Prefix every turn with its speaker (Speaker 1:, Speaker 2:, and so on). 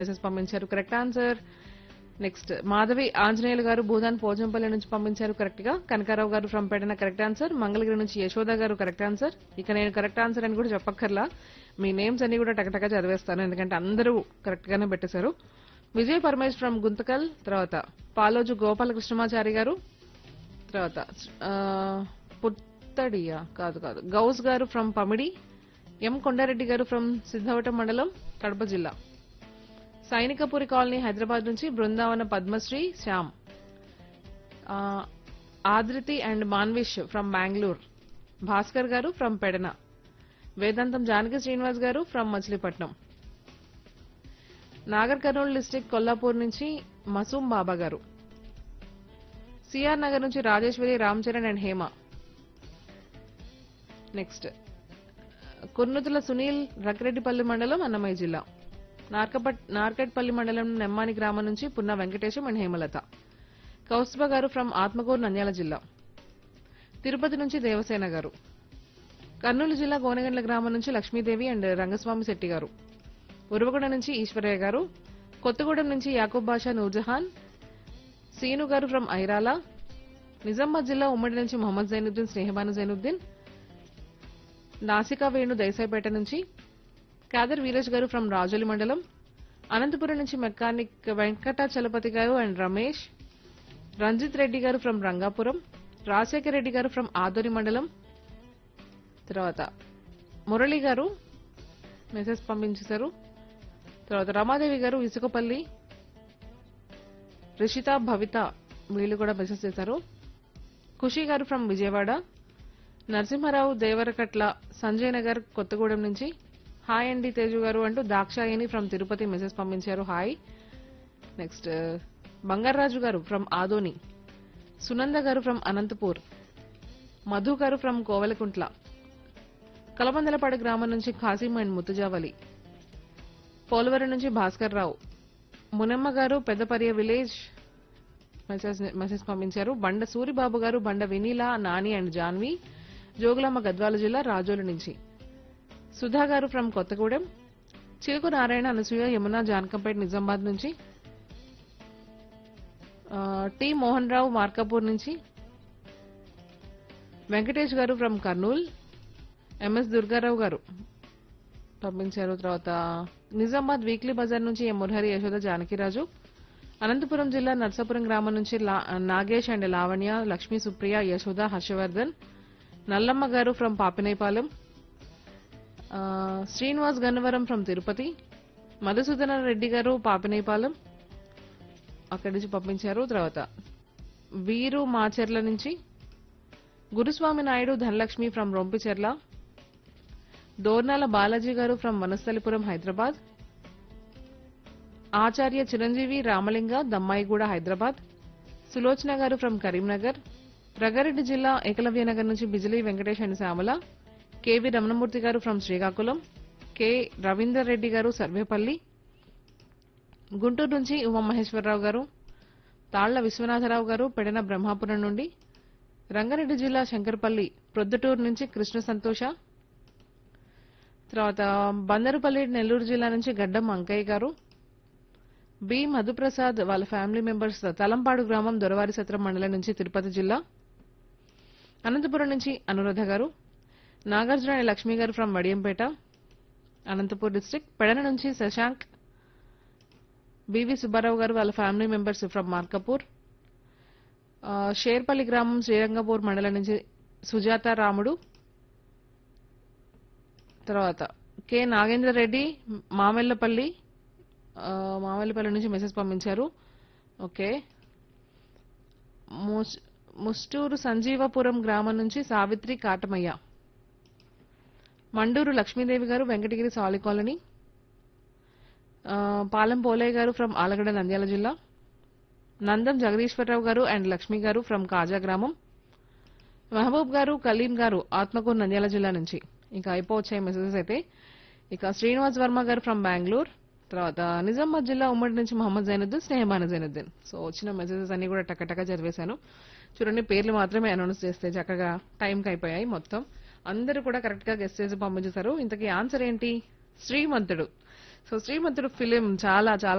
Speaker 1: message పంపించారు correct answer next Madhavi Anjaneyulu garu Bhoodan Pochampally నుంచి పంపించారు కరెక్ట్ గా Kanakarao garu from Pedana correct answer Mangalagiri నుంచి యశోద గారు కరెక్ట్ ఆన్సర్ ఇక నేను కరెక్ట్ ఆన్సర్ అని కూడా చెప్పక్కర్లా మీ నేమ్స్ అన్ని కూడా టకటక చదివేస్తాను ఎందుకంటే అందరూ కరెక్ట్ గానే పెట్టేశారు విజయ్ పరమేష్ ఫ్రమ్ గుంతకల్ తర్వాత పాలోజు గోపాలకృష్ణమాచారి గారు తర్వాత ఆ, పుత్తడియా కాదు కాదు గౌస్ గారు ఫ్రమ్ పమిడి ఎం కొండారెడ్డి గారు ఫ్రమ్ సిద్ధవటం మండలం కడప జిల్లా సైనికపురి కాలనీ హైదరాబాద్ నుంచి బృందావన పద్మశ్రీ శ్యామ్ ఆ, Adruthi and Manvish from Bengaluru Bhaskar garu from Pedana Vedantam Janaki Srinivas garu from Machilipatnam Nagarkurnool district Kollapur నుంచి మసూమ్ బాబా గారు సిఆర్ నగర్ నుంచి రాజేశ్వరి రామ్ చరణ్ అండ్ హేమ నెక్స్ట్ కుర్నుతుల సునీల్ రక్రెడ్డిపల్లి మండలం అన్నమయ్య జిల్లా నార్కపట్ నార్కెట్పల్లి మండలం నెమ్మాని గ్రామం నుంచి పున్న వెంకటేశం అండ్ హేమలత కౌస్తుభ గారు ఫ్రమ్ ఆత్మకూరు నంద్యాల జిల్లా తిరుపతి నుంచి దేవసేన గారు కర్నూలు జిల్లా గోనగండ్ల గ్రామం నుంచి లక్ష్మీదేవి అండ్ రంగస్వామి శెట్టి గారు ఉరవగూడ నుంచి ఈశ్వరయ్య గారు కొత్తగూడెం నుంచి యాకూబ్ బాషా నూర్జహాన్ సీను గారు ఫ్రమ్ ఐరాల నిజామాబాద్ జిల్లా ఉమ్మడి నుంచి మొహమ్మద్ జైనుద్దీన్ స్నేహబాను జైనుద్దీన్ నాసికా వేణు దైసాయిపేట నుంచి కాదర్ వీరేష్ గారు ఫ్రమ్ రాజోలి మండలం అనంతపురం నుంచి మెకానిక్ వెంకటాచలపతి గారు అండ్ రమేష్ రంజిత్ రెడ్డి గారు ఫ్రమ్ రంగాపురం రాజశేఖర్ రెడ్డి గారు ఫ్రమ్ ఆదోని మండలం తర్వాత మురళి గారు మెసేజ్ పంపించేశారు తర్వాత రమాదేవి గారు ఇసుకపల్లి రిషిత భవిత వీళ్ళు కూడా మెసేజ్ చేశారు ఖుషి గారు ఫ్రమ్ విజయవాడ నరసింహారావు దేవరకట్ల సంజయ్ నగర్ కొత్తగూడెం నుంచి హాయ్ అండి తేజు గారు అంటూ దాక్షాయిని ఫ్రమ్ తిరుపతి మెసేజ్ పంపించారు hi next Bangaraju garu from Adoni Sunanda గారు ఫ్రమ్ అనంతపూర్ మధు గారు ఫ్రమ్ కోవెలకుంట్ల కలబందలపాడు గ్రామం నుంచి ఖాసిం అండ్ ముత్తుజావలి పోలవరం నుంచి భాస్కర్ రావు మునమ్మ గారు పెద్దపర్య విలేజ్ మెసేజ్ మెసేజ్ పంపించారు బండ సూరిబాబు గారు బండ వినీల నాని అండ్ జాన్వి జోగులాంబ గద్వాల జిల్లా రాజోలు నుంచి సుధా గారు ఫ్రమ్ కొత్తగూడెం చిలుకు నారాయణ అనసూయ యమున జానకంపేట నిజామాబాద్ నుంచి ఆ, టి మోహన్ రావు మార్కాపూర్ నుంచి వెంకటేష్ గారు ఫ్రమ్ కర్నూల్ ఎంఎస్ దుర్గారావు గారు పంపించారు తర్వాత నిజామాబాద్ వీక్లీ బజార్ నుంచి ఎం మురహరి యశోద జానకిరాజు అనంతపురం జిల్లా నర్సాపురం గ్రామం నుంచి లా- నాగేష్ అండ్ లావణ్య లక్ష్మీ సుప్రియ యశోద హర్షవర్ధన్ నల్లమ్మ గారు ఫ్రమ్ పాపినేపాలెం ఆ, శ్రీనివాస్ గన్నవరం ఫ్రమ్ తిరుపతి మధుసూదన రెడ్డి గారు పాపినేపాలెం అక్కడి నుంచి పంపించారు తర్వాత వీరు మాచెర్ల నుంచి Guruswamy Naidu Dhanalakshmi from Rompicherla Dornala Balaji garu from Vanasthalipuram Hyderabad Acharya Chiranjeevi Ramalinga Dammaiguda Hyderabad Sulochana garu from Karimnagar Rangareddy జిల్లా ఏకలవ్యనగర్ నుంచి Bijili Venkatesh and Shyamala KV Ramanamurthy garu from Srikakulam K Ravinder Reddy garu Sarvepalli Guntur నుంచి ఉమామహేశ్వరరావు గారు తాళ్ల విశ్వనాథరావు గారు పెడన బ్రహ్మాపురం నుండి రంగారెడ్డి జిల్లా శంకర్పల్లి ప్రొద్దుటూరు నుంచి కృష్ణ సంతోష తర్వాత బందరుపల్లి నెల్లూరు జిల్లా నుంచి గడ్డం అంకయ్య గారు బి మధుప్రసాద్ వాళ్ళ ఫ్యామిలీ మెంబర్స్ తలంపాడు గ్రామం దొరవారి సత్రం మండలం నుంచి తిరుపతి జిల్లా అనంతపురం నుంచి అనురాధ గారు Nagarjuna and Lakshmi garu from Vadiyampeta Anantapur district Pedana నుంచి శశాంక్ బివి సుబ్బారావు గారు వాళ్ళ ఫ్యామిలీ మెంబర్స్ ఫ్రమ్ మార్కపూర్ ఆ, షేర్పల్లి గ్రామం శ్రీరంగపూర్ మండలం నుంచి సుజాత రాముడు తర్వాత కె నాగేంద్ర రెడ్డి మామెల్లపల్లి ఆ, మామెల్లపల్లి నుంచి మెసేజ్ పంపించారు ఓకే ముస్- ముస్టూరు సంజీవపురం గ్రామం నుంచి సావిత్రి కాటమయ్య మండూరు లక్ష్మీదేవి గారు వెంకటగిరి సాలి కాలనీ ఆ, పాలెం పోలయ్య గారు ఫ్రమ్ ఆలగడ్డ నంద్యాల జిల్లా నందం జగదీశ్వరరావు గారు అండ్ లక్ష్మి గారు ఫ్రమ్ కాజా గ్రామం మహబూబ్ గారు కలీం గారు ఆత్మకూరు నంద్యాల జిల్లా నుంచి ఇంకా అయిపోవచ్చాయి మెసేజెస్ అయితే ఇక శ్రీనివాస్ వర్మ గారు ఫ్రమ్ బెంగళూరు తర్వాత నిజామాబాద్ జిల్లా ఉమ్మడి నుంచి మొహమ్మద్ జైనుద్దీన్ స్నేహబాన జైనుద్దీన్ సో వచ్చిన మెసేజెస్ అన్ని కూడా టకటక చదివేశాను చూడండి పేర్లు మాత్రమే అనౌన్స్ చేస్తే చక్కగా టైంకి అయిపోయాయి మొత్తం అందరూ కూడా కరెక్ట్ గా గెస్ట్ చేసి పంపించేశారు ఇంతకీ ఆన్సర్ ఏంటి శ్రీమంతుడు సో శ్రీమంతుడు ఫిలిం చాలా చాలా